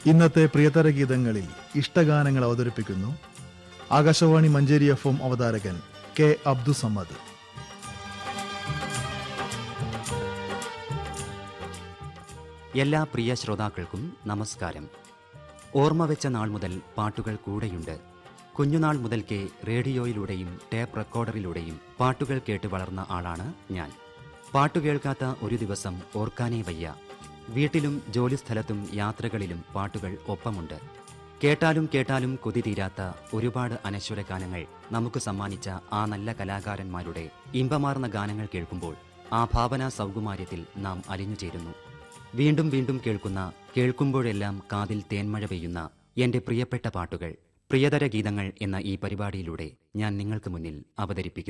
ഇന്നത്തെ പ്രിയതര ഗീതങ്ങളിൽ ഇഷ്ടഗാനങ്ങൾ അവതരിപ്പിക്കുന്നു ആകാശവാണി മഞ്ചേരി എഫ് എം അവതാരകൻ കെ അബ്ദുസമ്മദ് എല്ലാ പ്രിയ ശ്രോതാക്കൾക്കും നമസ്കാരം ഓർമ്മ വെച്ച നാൾ മുതൽ പാട്ടുകൾ കൂടെയുണ്ട് കുഞ്ഞുനാൾ മുതൽക്കേ റേഡിയോയിലൂടെയും ടേപ്പ് റെക്കോർഡറിലൂടെയും പാട്ടുകൾ കേട്ട് വളർന്ന ആളാണ് ഞാൻ പാട്ടു കേൾക്കാത്ത ഒരു ദിവസം ഓർക്കാനേ വയ്യ വീട്ടിലും ജോലിസ്ഥലത്തും യാത്രകളിലും പാട്ടുകൾ ഒപ്പമുണ്ട് കേട്ടാലും കേട്ടാലും കൊതി തീരാത്ത ഒരുപാട് അനശ്വര ഗാനങ്ങൾ നമുക്ക് സമ്മാനിച്ച ആ നല്ല കലാകാരന്മാരുടെ ഇമ്പമാർന്ന ഗാനങ്ങൾ കേൾക്കുമ്പോൾ ആ ഭാവനാ സൗകുമാര്യത്തിൽ നാം അലിഞ്ഞു ചേരുന്നു വീണ്ടും വീണ്ടും കേൾക്കുന്ന കേൾക്കുമ്പോഴെല്ലാം കാതിൽ തേന്മഴ പെയ്യുന്ന എന്റെ പ്രിയപ്പെട്ട പാട്ടുകൾ പ്രിയതര ഗീതങ്ങൾ എന്ന ഈ പരിപാടിയിലൂടെ ഞാൻ നിങ്ങൾക്ക് മുന്നിൽ അവതരിപ്പിക്കുന്നു